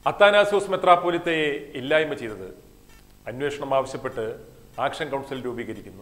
അത്താനാസ്യോസ് മെത്രാപ്പോലിത്തയെ ഇല്ലായ്മ ചെയ്തത് അന്വേഷണം ആവശ്യപ്പെട്ട് ആക്ഷൻ കൗൺസിൽ രൂപീകരിക്കുന്നു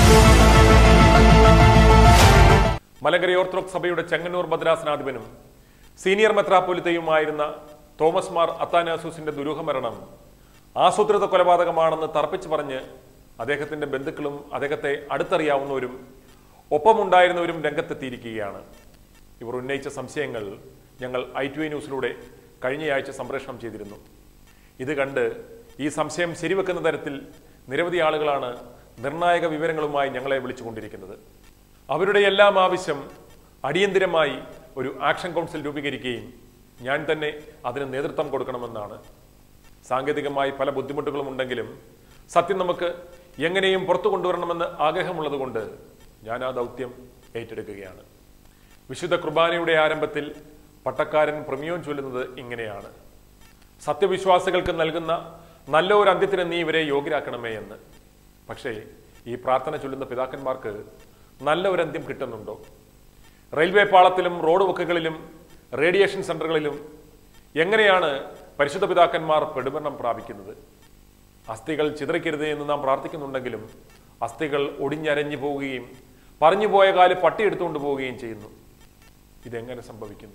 മലങ്കര ഓർത്തഡോക്സ് സഭയുടെ ചെങ്ങന്നൂർ ഭദ്രാസനാധിപനും സീനിയർ മെത്രാപ്പോലിത്തയുമായിരുന്ന തോമസ് മാർ അത്താനാസ്യൂസിന്റെ ദുരൂഹമരണം ആസൂത്രിത കൊലപാതകമാണെന്ന് തർപ്പിച്ചു പറഞ്ഞ് അദ്ദേഹത്തിന്റെ ബന്ധുക്കളും അദ്ദേഹത്തെ അടുത്തറിയാവുന്നവരും ഒപ്പമുണ്ടായിരുന്നവരും രംഗത്തെത്തിയിരിക്കുകയാണ് ഇവർ ഉന്നയിച്ച സംശയങ്ങൾ ഞങ്ങൾ ഐ ടി ന്യൂസിലൂടെ കഴിഞ്ഞയാഴ്ച സംപ്രേഷണം ചെയ്തിരുന്നു ഇത് കണ്ട് ഈ സംശയം ശരിവെക്കുന്ന തരത്തിൽ നിരവധി ആളുകളാണ് നിർണായക വിവരങ്ങളുമായി ഞങ്ങളെ വിളിച്ചുകൊണ്ടിരിക്കുന്നത് അവരുടെ എല്ലാം ആവശ്യം അടിയന്തിരമായി ഒരു ആക്ഷൻ കൗൺസിൽ രൂപീകരിക്കുകയും ഞാൻ തന്നെ അതിന് നേതൃത്വം കൊടുക്കണമെന്നാണ് സാങ്കേതികമായി പല ബുദ്ധിമുട്ടുകളും ഉണ്ടെങ്കിലും സത്യം നമുക്ക് എങ്ങനെയും പുറത്തു കൊണ്ടുവരണമെന്ന് ആഗ്രഹമുള്ളതുകൊണ്ട് ഞാൻ ആ ദൗത്യം ഏറ്റെടുക്കുകയാണ് വിശുദ്ധ കുർബാനയുടെ ആരംഭത്തിൽ പട്ടക്കാരൻ പ്രമിയോൻ ചൊല്ലുന്നത് ഇങ്ങനെയാണ് സത്യവിശ്വാസികൾക്ക് നൽകുന്ന നല്ല ഒരു അന്ത്യത്തിന് നീ ഇവരെ യോഗ്യരാക്കണമേ എന്ന് പക്ഷേ ഈ പ്രാർത്ഥന ചൊല്ലുന്ന പിതാക്കന്മാർക്ക് നല്ല ഒരു അന്ത്യം കിട്ടുന്നുണ്ടോ റെയിൽവേ പാളത്തിലും റോഡ് വക്കുകളിലും റേഡിയേഷൻ സെന്ററുകളിലും എങ്ങനെയാണ് പരിശുദ്ധ പിതാക്കന്മാർ പെടുമരണം പ്രാപിക്കുന്നത് അസ്ഥികൾ ചിതറിക്കരുത് എന്ന് നാം പ്രാർത്ഥിക്കുന്നുണ്ടെങ്കിലും അസ്ഥികൾ ഒടിഞ്ഞരഞ്ഞു പോവുകയും പറഞ്ഞു പോയ കാല് പട്ടിയെടുത്തുകൊണ്ട് പോവുകയും ചെയ്യുന്നു ഇതെങ്ങനെ സംഭവിക്കുന്നു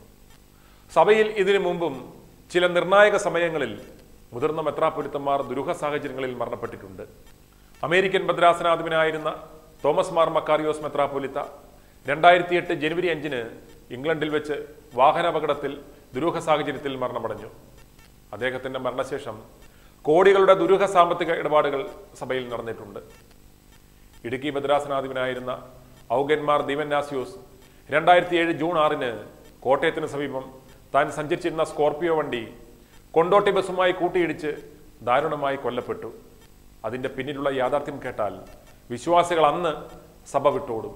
സഭയിൽ ഇതിനു മുമ്പും ചില നിർണായക സമയങ്ങളിൽ മുതിർന്ന മെത്രാപ്പൊരുത്തന്മാർ ദുരൂഹ സാഹചര്യങ്ങളിൽ മരണപ്പെട്ടിട്ടുണ്ട് അമേരിക്കൻ ഭദ്രാസനാധിപനായിരുന്ന തോമസ് മാർ മക്കാറിയോസ് മെത്രാപ്പൊലിത്ത രണ്ടായിരത്തി എട്ട് ജനുവരി അഞ്ചിന് ഇംഗ്ലണ്ടിൽ വെച്ച് വാഹനാപകടത്തിൽ ദുരൂഹ സാഹചര്യത്തിൽ മരണമടഞ്ഞു അദ്ദേഹത്തിന്റെ മരണശേഷം കോടികളുടെ ദുരൂഹ സാമ്പത്തിക ഇടപാടുകൾ സഭയിൽ നടന്നിട്ടുണ്ട് ഇടുക്കി ഭദ്രാസനാധിപനായിരുന്ന ഔഗന്മാർ ദീവന്നാസ്യൂസ് രണ്ടായിരത്തി ഏഴ് ജൂൺ ആറിന് കോട്ടയത്തിന് സമീപം താൻ സഞ്ചരിച്ചിരുന്ന സ്കോർപിയോ വണ്ടി കൊണ്ടോട്ടി ബസ്സുമായി കൂട്ടിയിടിച്ച് ദാരുണമായി കൊല്ലപ്പെട്ടു അതിന്റെ പിന്നിലുള്ള യാഥാർത്ഥ്യം കേട്ടാൽ വിശ്വാസികൾ അന്ന് സഭ വിട്ടോടും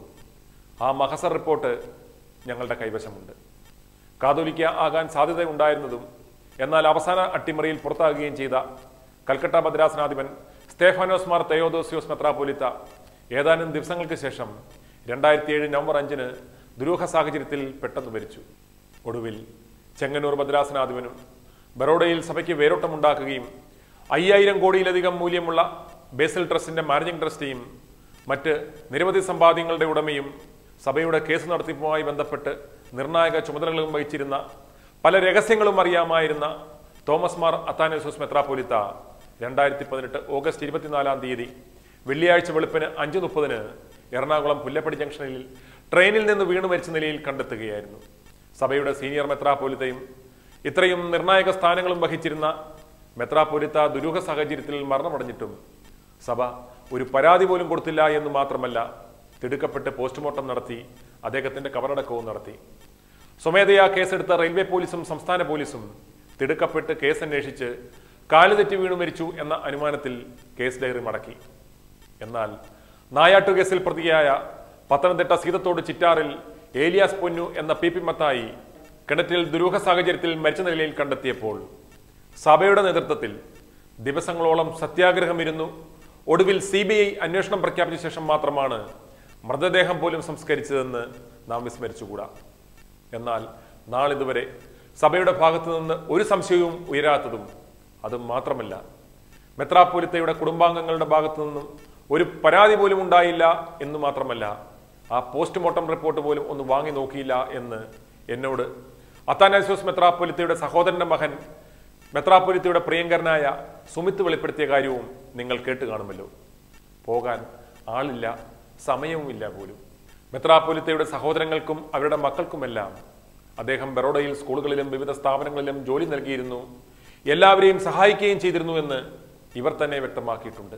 ആ മഹസർ റിപ്പോർട്ട് ഞങ്ങളുടെ കൈവശമുണ്ട് കാതോലിക്ക ആകാൻ സാധ്യതയുണ്ടായിരുന്നതും എന്നാൽ അവസാന അട്ടിമറിയിൽ പുറത്താകുകയും ചെയ്ത കൽക്കട്ട ഭദ്രാസനാധിപൻ സ്തേഫാനോസ് മാർ തെയോദോസിയോസ് മെത്രാപോലിത്ത ഏതാനും ദിവസങ്ങൾക്ക് ശേഷം രണ്ടായിരത്തി ഏഴ് നവംബർ അഞ്ചിന് ദുരൂഹ സാഹചര്യത്തിൽ പെട്ടെന്ന് മരിച്ചു ഒടുവിൽ ചെങ്ങന്നൂർ ഭദ്രാസനാധിപനും ബറോഡയിൽ സഭയ്ക്ക് വേരോട്ടമുണ്ടാക്കുകയും അയ്യായിരം കോടിയിലധികം മൂല്യമുള്ള ബേസൽ ട്രസ്റ്റിന്റെ മാനേജിംഗ് ട്രസ്റ്റിയും മറ്റ് നിരവധി സമ്പാദ്യങ്ങളുടെ ഉടമയും സഭയുടെ കേസ് നടത്തിപ്പുമായി ബന്ധപ്പെട്ട് നിർണായക ചുമതലകളും വഹിച്ചിരുന്ന പല രഹസ്യങ്ങളും അറിയാമായിരുന്ന തോമസ് മാർ അത്താനോസൂസ് മെത്രാപ്പോലിത്ത രണ്ടായിരത്തി പതിനെട്ട് ഓഗസ്റ്റ് ഇരുപത്തിനാലാം തീയതി വെള്ളിയാഴ്ച വെളുപ്പിന് അഞ്ച് മുപ്പതിന് എറണാകുളം പുല്ലപ്പടി ജംഗ്ഷനിൽ ട്രെയിനിൽ നിന്ന് വീണു മരിച്ച നിലയിൽ കണ്ടെത്തുകയായിരുന്നു സഭയുടെ സീനിയർ മെത്രാപ്പോലിത്തയും ഇത്രയും നിർണായക സ്ഥാനങ്ങളും വഹിച്ചിരുന്ന മെത്രാപ്പോലിത്ത ദുരൂഹ സാഹചര്യത്തിൽ മരണമടഞ്ഞിട്ടും സഭ ഒരു പരാതി പോലും കൊടുത്തില്ല എന്ന് മാത്രമല്ല തിടുക്കപ്പെട്ട് പോസ്റ്റ്മോർട്ടം നടത്തി അദ്ദേഹത്തിന്റെ കബറടക്കവും നടത്തി സ്വമേധയാ കേസെടുത്ത റെയിൽവേ പോലീസും സംസ്ഥാന പോലീസും തിടുക്കപ്പെട്ട് കേസ് അന്വേഷിച്ച് കാലുതെറ്റി വീണു മരിച്ചു എന്ന അനുമാനത്തിൽ കേസ് ഡയറി മടക്കി എന്നാൽ നായാട്ടു കേസിൽ പ്രതിയായ പത്തനംതിട്ട സീതത്തോട് ചിറ്റാറിൽ ഏലിയാസ് പൊന്നു എന്ന പി പി മത്തായി കിണറ്റിൽ ദുരൂഹ സാഹചര്യത്തിൽ മരിച്ച നിലയിൽ കണ്ടെത്തിയപ്പോൾ സഭയുടെ നേതൃത്വത്തിൽ ദിവസങ്ങളോളം സത്യാഗ്രഹമിരുന്നു ഒടുവിൽ സി ബി ഐ അന്വേഷണം പ്രഖ്യാപിച്ച ശേഷം മാത്രമാണ് മൃതദേഹം പോലും സംസ്കരിച്ചതെന്ന് നാം വിസ്മരിച്ചുകൂടാ എന്നാൽ നാളിതുവരെ സഭയുടെ ഭാഗത്തു നിന്ന് ഒരു സംശയവും ഉയരാത്തതും അതും മാത്രമല്ല മെത്രാപ്പൊലിത്തയുടെ കുടുംബാംഗങ്ങളുടെ ഭാഗത്തു നിന്നും ഒരു പരാതി പോലും ഉണ്ടായില്ല എന്ന് മാത്രമല്ല ആ പോസ്റ്റ്മോർട്ടം റിപ്പോർട്ട് പോലും ഒന്ന് വാങ്ങി നോക്കിയില്ല എന്ന് എന്നോട് അത്താനാസ്യോസ് മെത്രാപ്പൊലിത്തയുടെ സഹോദരന്റെ മകൻ മെത്രാപ്പൊലിത്തയുടെ പ്രിയങ്കരനായ സുമിത്ത് വെളിപ്പെടുത്തിയ കാര്യവും നിങ്ങൾ കേട്ട് കാണുമല്ലോ പോകാൻ ആളില്ല സമയവുമില്ല പോലും മെത്രാപ്പൊലിത്തയുടെ സഹോദരങ്ങൾക്കും അവരുടെ മക്കൾക്കുമെല്ലാം അദ്ദേഹം ബറോഡയിൽ സ്കൂളുകളിലും വിവിധ സ്ഥാപനങ്ങളിലും ജോലി നൽകിയിരുന്നു എല്ലാവരെയും സഹായിക്കുകയും ചെയ്തിരുന്നു എന്ന് ഇവർ തന്നെ വ്യക്തമാക്കിയിട്ടുണ്ട്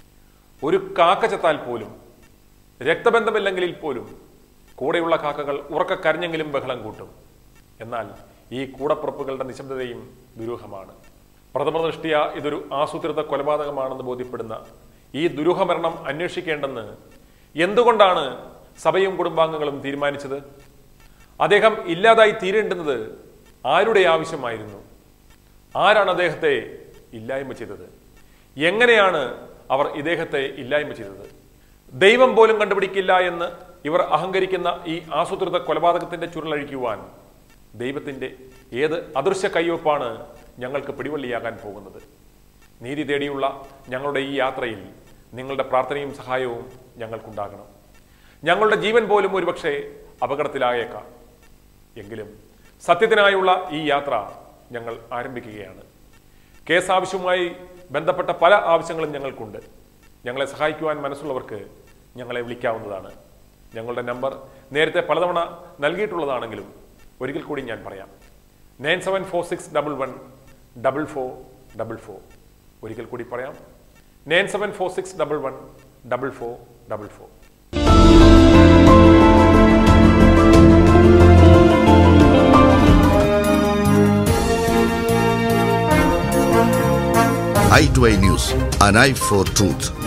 ഒരു കാക്ക ചത്താൽ പോലും രക്തബന്ധമില്ലെങ്കിലും പോലും കൂടെയുള്ള കാക്കകൾ ഉറക്ക കരഞ്ഞെങ്കിലും ബഹളം കൂട്ടും എന്നാൽ ഈ കൂടപ്പുറപ്പുകളുടെ നിശബ്ദതയും ദുരൂഹമാണ് പ്രഥമ ദൃഷ്ടിയ ഇതൊരു ആസൂത്രിത കൊലപാതകമാണെന്ന് ബോധ്യപ്പെടുന്ന ഈ ദുരൂഹമരണം അന്വേഷിക്കേണ്ടെന്ന് എന്തുകൊണ്ടാണ് സഭയും കുടുംബാംഗങ്ങളും തീരുമാനിച്ചത് അദ്ദേഹം ഇല്ലാതായി തീരേണ്ടുന്നത് ആരുടെ ആവശ്യമായിരുന്നു ആരാണ് അദ്ദേഹത്തെ ഇല്ലായ്മ ചെയ്തത് എങ്ങനെയാണ് അവർ ഇദ്ദേഹത്തെ ഇല്ലായ്മ ചെയ്തത് ദൈവം പോലും കണ്ടുപിടിക്കില്ല എന്ന് ഇവർ അഹങ്കരിക്കുന്ന ഈ ആസൂത്രിത കൊലപാതകത്തിന്റെ ചുരുളഴിക്കുവാൻ ദൈവത്തിന്റെ ഏത് അദൃശ്യ കയ്യൊപ്പാണ് ഞങ്ങൾക്ക് പിടിവള്ളിയാകാൻ പോകുന്നത് നീതി തേടിയുള്ള ഞങ്ങളുടെ ഈ യാത്രയിൽ നിങ്ങളുടെ പ്രാർത്ഥനയും സഹായവും ഞങ്ങൾക്കുണ്ടാകണം ഞങ്ങളുടെ ജീവൻ പോലും ഒരുപക്ഷെ അപകടത്തിലായേക്കാം എങ്കിലും സത്യത്തിനായുള്ള ഈ യാത്ര ഞങ്ങൾ ആരംഭിക്കുകയാണ് കേസ് ആവശ്യവുമായി ബന്ധപ്പെട്ട പല ആവശ്യങ്ങളും ഞങ്ങൾക്കുണ്ട് ഞങ്ങളെ സഹായിക്കുവാൻ മനസ്സുള്ളവർക്ക് ഞങ്ങളെ വിളിക്കാവുന്നതാണ് ഞങ്ങളുടെ നമ്പർ നേരത്തെ പലതവണ നൽകിയിട്ടുള്ളതാണെങ്കിലും ഒരിക്കൽ കൂടി ഞാൻ പറയാം nine seven four six double one double four double four ഒരിക്കൽ കൂടി പറയാം nine seven four six double one double four double four i2i News, an eye for truth.